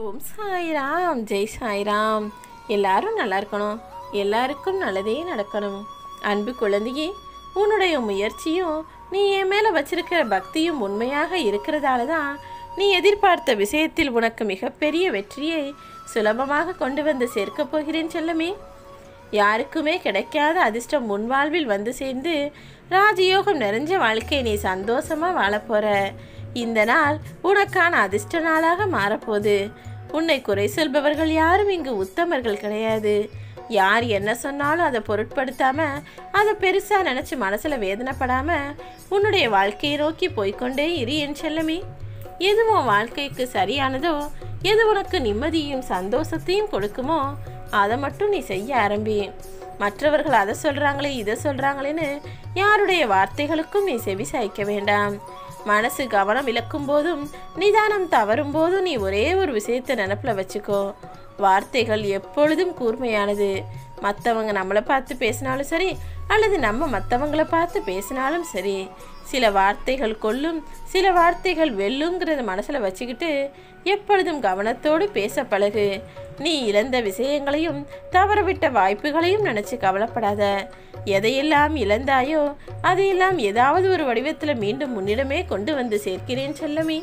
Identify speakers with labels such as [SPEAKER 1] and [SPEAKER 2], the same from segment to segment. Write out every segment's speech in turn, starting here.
[SPEAKER 1] ஓம் சாய்ராம் ஜெய் சாய்ராம் எல்லாரும் நல்லா இருக்கணும் எல்லாருக்கும் நல்லதே நடக்கணும் அன்பு குழந்தையே உன்னுடைய முயற்சியும் நீ என் மேலே வச்சிருக்கிற பக்தியும் உண்மையாக இருக்கிறதால தான் நீ எதிர்பார்த்த விஷயத்தில் உனக்கு மிகப்பெரிய வெற்றியை சுலபமாக கொண்டு வந்து சேர்க்கப் போகிறேன் செல்லமே யாருக்குமே கிடைக்காத அதிர்ஷ்டம் முன் வாழ்வில் வந்து சேர்ந்து ராஜயோகம் நிறைஞ்ச வாழ்க்கையை நீ சந்தோஷமா வாழப் போற இந்த நாள் உனக்கான அதிர்ஷ்ட நாளாக மாறப்போகுது உன்னை குறை சொல்பவர்கள் யாரும் இங்கு உத்தமர்கள் கிடையாது யார் என்ன சொன்னாலும் அதை பொருட்படுத்தாம அதை பெருசா நினைச்சு மனசுல வேதனைப்படாம உன்னுடைய வாழ்க்கையை நோக்கி போய்க்கொண்டே இரு என் செல்லமே எது உன் வாழ்க்கைக்கு சரியானதோ எது உனக்கு நிம்மதியும் சந்தோஷத்தையும் கொடுக்குமோ அதை மட்டும் நீ செய்ய ஆரம்பி மற்றவர்கள் அதை சொல்றாங்களே இதை சொல்றாங்களேன்னு யாருடைய வார்த்தைகளுக்கும் நீ செவி சாய்க்க வேண்டாம் மனசு கவனம் இழக்கும் போதும் நிதானம் தவறும் போதும் நீ ஒரே ஒரு விஷயத்தை நினப்பில் வச்சுக்கோ வார்த்தைகள் எப்பொழுதும் கூர்மையானது மற்றவங்க நம்மளை பார்த்து பேசினாலும் சரி அல்லது நம்ம மற்றவங்கள பார்த்து பேசினாலும் சரி சில வார்த்தைகள் கொல்லும் சில வார்த்தைகள் வெல்லுங்கிறத மனசில் வச்சுக்கிட்டு எப்பொழுதும் கவனத்தோடு பேச பழகு நீ இழந்த விஷயங்களையும் தவறவிட்ட வாய்ப்புகளையும் நினச்சி கவலைப்படாத எதையெல்லாம் இழந்தாயோ அதையெல்லாம் ஏதாவது ஒரு வடிவத்தில் மீண்டும் முன்னிடமே கொண்டு வந்து சேர்க்கிறேன் செல்லமே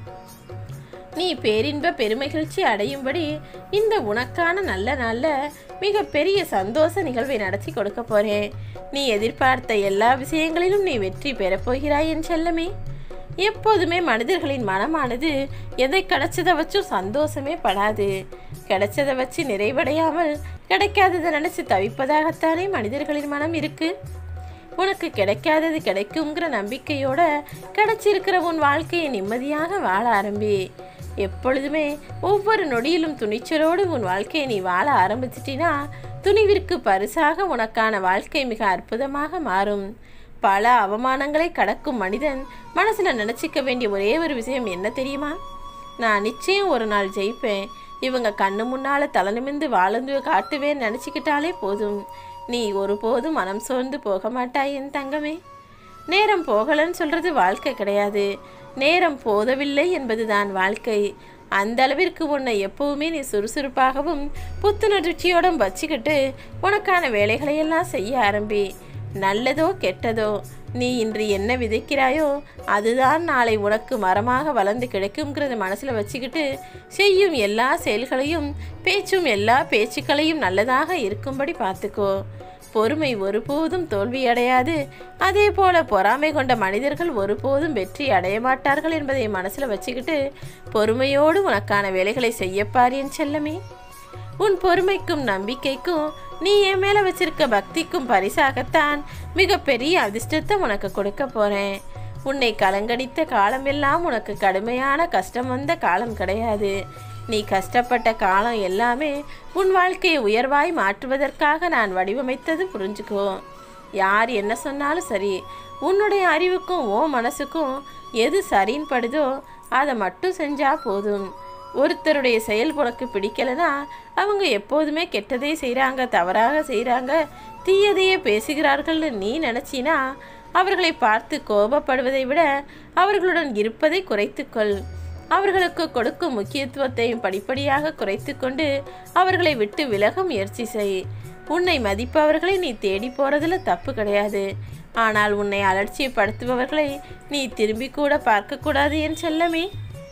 [SPEAKER 1] நீ பேரின்ப பெருமகிழ்ச்சி அடையும்படி இந்த உனக்கான நல்ல நாளில் மிகப்பெரிய சந்தோஷ நிகழ்வை நடத்தி கொடுக்க போறேன் நீ எதிர்பார்த்த எல்லா விஷயங்களிலும் நீ வெற்றி பெறப் போகிறாய் என் செல்லமே எப்போதுமே மனிதர்களின் மனமானது எதை கிடைச்சதை வச்சும் சந்தோஷமே படாது கிடைச்சதை வச்சு நிறைவடையாமல் கிடைக்காததை நினைச்சு தவிப்பதாகத்தானே மனிதர்களின் மனம் இருக்கு உனக்கு கிடைக்காதது கிடைக்குங்கிற நம்பிக்கையோட கிடைச்சிருக்கிற உன் வாழ்க்கையை நிம்மதியாக வாழ ஆரம்பி எப்பொழுதுமே ஒவ்வொரு நொடியிலும் துணிச்சலோடு உன் வாழ்க்கையை நீ வாழ ஆரம்பிச்சிட்டினா துணிவிற்கு பரிசாக உனக்கான வாழ்க்கை மிக அற்புதமாக மாறும் பல அவமானங்களை கடக்கும் மனிதன் மனசுல நினைச்சிக்க வேண்டிய ஒரே ஒரு விஷயம் என்ன தெரியுமா நான் நிச்சயம் ஒரு நாள் ஜெயிப்பேன் இவங்க கண்ணு முன்னால தலை நிமிந்து வாழ்ந்து காட்டுவேன் நினச்சிக்கிட்டாலே போதும் நீ ஒருபோதும் மனம் சோர்ந்து போக மாட்டாய் என் தங்கமே நேரம் போகலன்னு சொல்றது வாழ்க்கை கிடையாது நேரம் போதவில்லை என்பதுதான் வாழ்க்கை அந்த அளவிற்கு உன்னை எப்பவுமே நீ சுறுசுறுப்பாகவும் புத்துணர்ச்சியோடும் வச்சுக்கிட்டு உனக்கான வேலைகளையெல்லாம் செய்ய ஆரம்பி நல்லதோ கெட்டதோ நீ இன்று என்ன விதைக்கிறாயோ அதுதான் நாளை உனக்கு மரமாக வளர்ந்து கிடைக்குங்கிறத மனசில் வச்சுக்கிட்டு செய்யும் எல்லா செயல்களையும் பேச்சும் எல்லா பேச்சுக்களையும் நல்லதாக இருக்கும்படி பார்த்துக்கோ பொறுமை ஒருபோதும் தோல்வியடையாது அதே போல பொறாமை கொண்ட மனிதர்கள் ஒருபோதும் வெற்றி அடைய மாட்டார்கள் என்பதை மனசில் வச்சுக்கிட்டு பொறுமையோடு உனக்கான வேலைகளை செய்யப்பார் என் செல்லமே உன் பொறுமைக்கும் நம்பிக்கைக்கும் நீ என் மேல வச்சிருக்க பக்திக்கும் பரிசாகத்தான் மிகப்பெரிய அதிர்ஷ்டத்தை உனக்கு கொடுக்க போறேன் உன்னை கலங்கடித்த காலமெல்லாம் உனக்கு கடுமையான கஷ்டம் வந்த காலம் கிடையாது நீ கஷ்டப்பட்ட காலம் எல்லாமே உன் வாழ்க்கையை உயர்வாய் மாற்றுவதற்காக நான் வடிவமைத்தது புரிஞ்சுக்கோ யார் என்ன சொன்னாலும் சரி உன்னுடைய அறிவுக்கும் ஓ மனசுக்கும் எது சரின்னு படுதோ அதை மட்டும் செஞ்சா போதும் ஒருத்தருடைய செயல் உனக்கு பிடிக்கலனா அவங்க எப்போதுமே கெட்டதே செய்கிறாங்க தவறாக செய்கிறாங்க தீயதையே பேசுகிறார்கள்னு நீ நினச்சினா அவர்களை பார்த்து கோபப்படுவதை விட அவர்களுடன் இருப்பதை குறைத்துக்கொள் அவர்களுக்கு கொடுக்கும் முக்கியத்துவத்தையும் படிப்படியாக குறைத்து கொண்டு அவர்களை விட்டு விலக முயற்சி செய் உன்னை மதிப்பவர்களை நீ தேடி போறதுல தப்பு கிடையாது ஆனால் உன்னை அலட்சியப்படுத்துபவர்களை நீ திரும்பி கூட பார்க்கக்கூடாது என் செல்லமே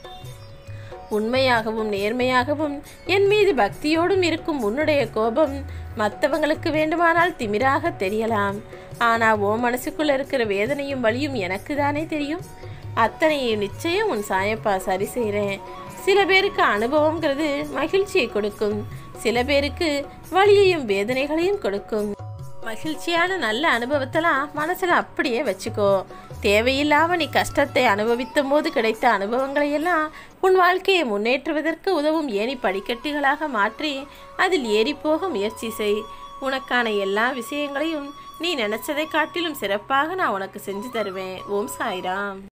[SPEAKER 1] உண்மையாகவும் நேர்மையாகவும் என் மீது பக்தியோடும் இருக்கும் உன்னுடைய கோபம் மற்றவங்களுக்கு வேண்டுமானால் திமிராக தெரியலாம் ஆனால் ஓ மனசுக்குள்ள இருக்கிற வேதனையும் வலியும் எனக்கு தானே தெரியும் அத்தனையும் நிச்சயம் உன் சாயப்பா சரி செய்கிறேன் சில பேருக்கு அனுபவங்கிறது மகிழ்ச்சியை கொடுக்கும் சில பேருக்கு வலியையும் வேதனைகளையும் கொடுக்கும் மகிழ்ச்சியான நல்ல அனுபவத்தெல்லாம் மனசில் அப்படியே வச்சுக்கோ தேவையில்லாம நீ கஷ்டத்தை அனுபவித்த போது கிடைத்த அனுபவங்களை எல்லாம் உன் வாழ்க்கையை முன்னேற்றுவதற்கு உதவும் ஏணி படிக்கட்டுகளாக மாற்றி அதில் ஏறிப்போக முயற்சி செய் உனக்கான எல்லா விஷயங்களையும் நீ நினைச்சதை காட்டிலும் சிறப்பாக நான் உனக்கு செஞ்சு தருவேன் ஓம் சாய்ராம்